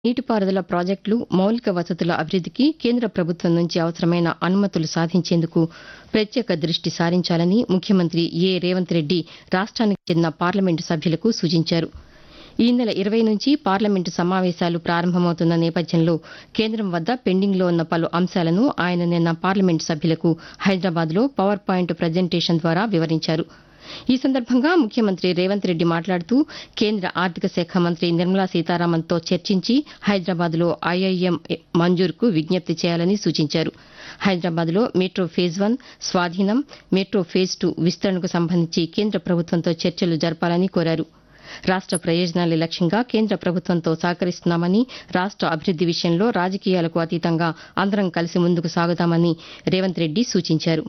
నీటిపారుదల ప్రాజెక్టులు మౌలిక వసతుల అభివృద్దికి కేంద్ర ప్రభుత్వం నుంచి అవసరమైన అనుమతులు సాధించేందుకు ప్రత్యేక దృష్టి సారించాలని ముఖ్యమంత్రి ఏ రేవంత్ రెడ్డి రాష్ట్రానికి చెందిన పార్లమెంటు సభ్యులకు సూచించారు ఈ నెల ఇరవై నుంచి పార్లమెంటు సమావేశాలు ప్రారంభమవుతున్న నేపథ్యంలో కేంద్రం వద్ద పెండింగ్లో ఉన్న పలు అంశాలను ఆయన నిన్న పార్లమెంటు సభ్యులకు హైదరాబాద్లో పవర్ పాయింట్ ప్రజెంటేషన్ ద్వారా వివరించారు ఈ సందర్భంగా ముఖ్యమంత్రి రేవంత్ రెడ్డి మాట్లాడుతూ కేంద్ర ఆర్థిక శాఖ మంత్రి నిర్మలా సీతారామన్తో చర్చించి హైదరాబాద్లో ఐఐఎం మంజూరుకు విజ్ఞప్తి చేయాలని సూచించారు హైదరాబాద్లో మెట్రో ఫేజ్ వన్ స్వాధీనం మెట్రో ఫేజ్ టూ విస్తరణకు సంబంధించి కేంద్ర ప్రభుత్వంతో చర్చలు జరపాలని కోరారు రాష్ట ప్రయోజనాలే లక్ష్యంగా కేంద్ర ప్రభుత్వంతో సహకరిస్తున్నామని రాష్ట అభివృద్ది విషయంలో రాజకీయాలకు అతీతంగా అందరం కలిసి ముందుకు సాగుతామని రేవంత్ రెడ్డి సూచించారు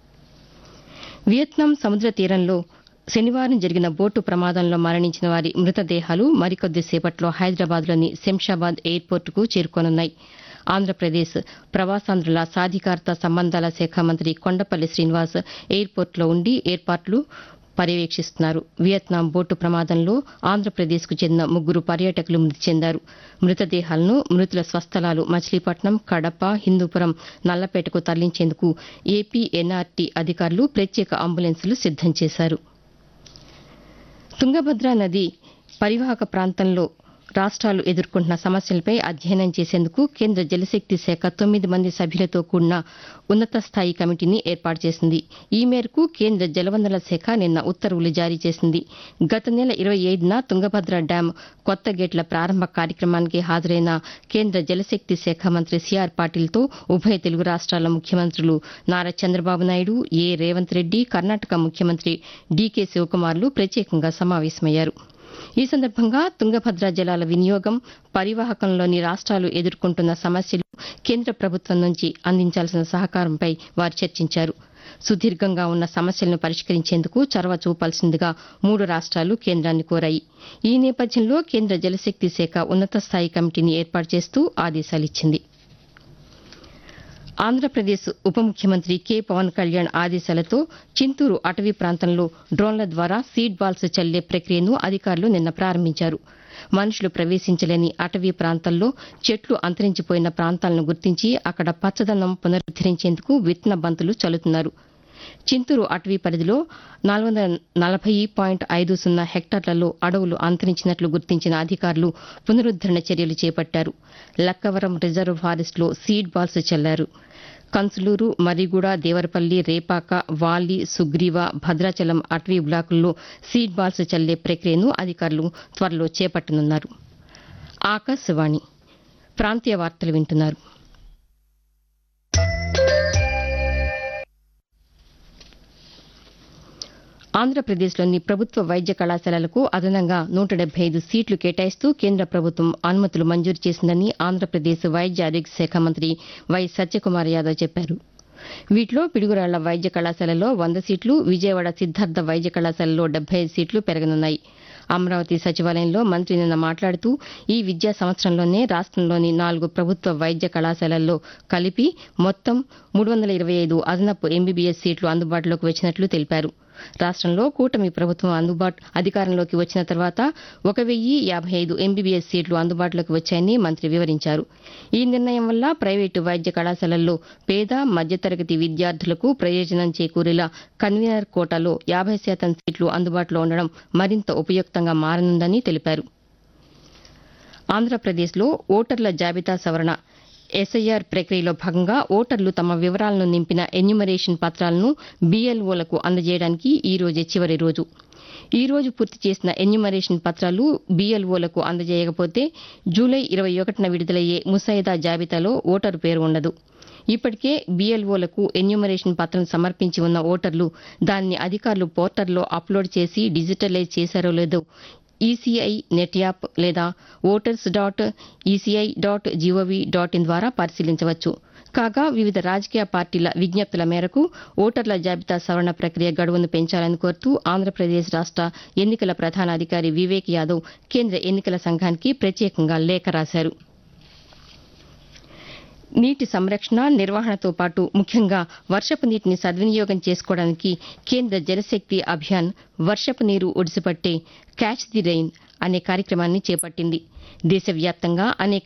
వియత్నాం సముద్ర తీరంలో శనివారం జరిగిన బోటు ప్రమాదంలో మరణించిన వారి మృతదేహాలు మరికొద్ది సేపట్లో హైదరాబాద్లోని శంషాబాద్ ఎయిర్పోర్టుకు చేరుకోనున్నాయి ఆంధ్రప్రదేశ్ ప్రవాసాంధ్రుల సాధికారత సంబంధాల శాఖ మంత్రి కొండపల్లి శ్రీనివాస్ ఎయిర్పోర్టులో ఉండి ఏర్పాట్లు పర్యవేక్షిస్తున్నారు వియత్నాం బోటు ప్రమాదంలో ఆంధ్రప్రదేశ్కు చెందిన ముగ్గురు పర్యాటకులు మృతి చెందారు మృతదేహాలను మృతుల స్వస్థలాలు మచిలీపట్నం కడప హిందూపురం నల్లపేటకు తరలించేందుకు ఏపీ ఎన్ఆర్టీ అధికారులు ప్రత్యేక అంబులెన్సులు సిద్దం చేశారు తుంగభద్ర నది పరివాహక ప్రాంతంలో రాష్ట్రాలు ఎదుర్కొంటున్న సమస్యలపై అధ్యయనం చేసేందుకు కేంద్ర జలశక్తి శాఖ తొమ్మిది మంది సభ్యులతో కూడిన ఉన్నత స్థాయి కమిటీని ఏర్పాటు చేసింది ఈ మేరకు కేంద్ర జలవనరుల శాఖ నిన్న ఉత్తర్వులు జారీ చేసింది గత నెల ఇరవై ఐదున తుంగభద్ర డ్యాం కొత్త గేట్ల ప్రారంభ కార్యక్రమానికి హాజరైన కేంద్ర జలశక్తి శాఖ మంత్రి సిఆర్ పాటిల్తో ఉభయ తెలుగు రాష్ట్రాల ముఖ్యమంత్రులు నారా చంద్రబాబు నాయుడు ఏ రేవంత్ రెడ్డి కర్ణాటక ముఖ్యమంత్రి డీకే శివకుమార్లు ప్రత్యేకంగా సమావేశమయ్యారు ఈ సందర్భంగా తుంగభద్ర జలాల వినియోగం పరివాహకంలోని రాష్ట్రాలు ఎదుర్కొంటున్న సమస్యలు కేంద్ర ప్రభుత్వం నుంచి అందించాల్సిన సహకారంపై వారు చర్చించారు సుదీర్ఘంగా ఉన్న సమస్యలను పరిష్కరించేందుకు చొరవ చూపాల్సిందిగా మూడు రాష్ట్రాలు కేంద్రాన్ని కోరాయి ఈ నేపథ్యంలో కేంద్ర జలశక్తి శాఖ ఉన్నత స్థాయి కమిటీని ఏర్పాటు చేస్తూ ఆదేశాలిచ్చింది ఆంధ్రప్రదేశ్ ఉప ముఖ్యమంత్రి కె పవన్ కళ్యాణ్ ఆదేశాలతో చింతూరు అటవీ ప్రాంతంలో డ్రోన్ల ద్వారా సీడ్ బాల్స్ చల్లే ప్రక్రియను అధికారులు నిన్న ప్రారంభించారు మనుషులు ప్రవేశించలేని అటవీ ప్రాంతాల్లో చెట్లు అంతరించిపోయిన ప్రాంతాలను గుర్తించి అక్కడ పచ్చదనం పునరుద్దరించేందుకు విత్తన బంతులు చల్లుతున్నారు చింతూరు అటవీ పరిధిలో నాలుగు వందల నలభై పాయింట్ ఐదు సున్నా హెక్టార్లలో అడవులు అంతరించినట్లు గుర్తించిన అధికారులు పునరుద్దరణ చర్యలు చేపట్టారు లక్కవరం రిజర్వ్ ఫారెస్ట్లో సీడ్ బాల్స్ చల్లారు కంసులూరు మరిగూడ దేవరపల్లి రేపాక వాలి సుగ్రీవ భద్రాచలం అటవీ బ్లాకుల్లో సీడ్ బాల్స్ చల్లే ప్రక్రియను అధికారులు త్వరలో చేపట్టనున్నారు ఆకాశవాణి ప్రాంతీయ వార్తలు వింటున్నారు ఆంధ్రప్రదేశ్లోని ప్రభుత్వ వైద్య కళాశాలలకు అదనంగా నూట డెబ్బై ఐదు సీట్లు కేటాయిస్తూ కేంద్ర ప్రభుత్వం అనుమతులు మంజూరు చేసిందని ఆంధ్రప్రదేశ్ వైద్య ఆరోగ్య శాఖ మంత్రి వై సత్యకుమార్ యాదవ్ చెప్పారు వీటిలో పిడుగురాళ్ల వైద్య కళాశాలలో వంద సీట్లు విజయవాడ సిద్ధార్థ వైద్య కళాశాలలో డెబ్బై ఐదు సీట్లు పెరగనున్నాయి అమరావతి సచివాలయంలో మంత్రి నిన్న మాట్లాడుతూ ఈ విద్యా సంవత్సరంలోనే రాష్టంలోని నాలుగు ప్రభుత్వ వైద్య కళాశాలల్లో కలిపి మొత్తం మూడు వందల ఇరవై ఐదు అదనపు ఎంబీబీఎస్ సీట్లు అందుబాటులోకి వచ్చినట్లు తెలిపారు రాష్టంలో కూటమి ప్రభుత్వం అందుబాటు అధికారంలోకి వచ్చిన తర్వాత ఒక వెయ్యి యాభై ఐదు ఎంబీబీఎస్ సీట్లు అందుబాటులోకి వచ్చాయని మంత్రి వివరించారు ఈ నిర్ణయం వల్ల ప్రైవేటు వైద్య కళాశాలల్లో పేద మధ్యతరగతి విద్యార్థులకు ప్రయోజనం చేకూరేలా కన్వీనర్ కోటాలో యాభై శాతం సీట్లు అందుబాటులో ఉండడం మరింత ఉపయుక్తంగా మారనుందని తెలిపారు ఆంధ్రప్రదేశ్లో ఓటర్ల జాబితా సవరణ ఎస్ఐఆర్ ప్రక్రియలో భాగంగా ఓటర్లు తమ వివరాలను నింపిన ఎన్యుమరేషన్ పత్రాలను బీఎల్ఓలకు అందజేయడానికి ఈ రోజే చివరి రోజు ఈ రోజు పూర్తి చేసిన ఎన్యుమరేషన్ పత్రాలు బీఎల్ఓలకు అందజేయకపోతే జూలై ఇరవై ఒకటిన విడుదలయ్యే ముసాయిదా జాబితాలో ఓటరు పేరు ఉండదు ఇప్పటికే బీఎల్ఓలకు ఎన్యూమరేషన్ పత్రం సమర్పించి ఉన్న ఓటర్లు దాన్ని అధికారులు పోర్టల్లో అప్లోడ్ చేసి డిజిటలైజ్ చేశారో లేదో ఈసీఐ నెట్ యాప్ లేదా voters dot ECI dot GOV dot in ద్వారా పరిశీలించవచ్చు కాగా వివిధ రాజకీయ పార్టీల విజ్ఞప్తుల మేరకు ఓటర్ల జాబితా సవరణ ప్రక్రియ గడువును పెంచాలని కోరుతూ ఆంధ్రప్రదేశ్ రాష్ట ఎన్నికల ప్రధానాధికారి వివేక్ యాదవ్ కేంద్ర ఎన్నికల సంఘానికి ప్రత్యేకంగా లేఖ రాశారు నీటి సంరక్షణ నిర్వహణతో పాటు ముఖ్యంగా వర్షపు నీటిని సద్వినియోగం చేసుకోవడానికి కేంద్ర జలశక్తి అభియాన్ వర్షపు నీరు ఒడిసిపట్టే క్యాచ్ ది రెయిన్ అనే కార్యక్రమాన్ని చేపట్టింది దేశవ్యాప్తంగా అనేక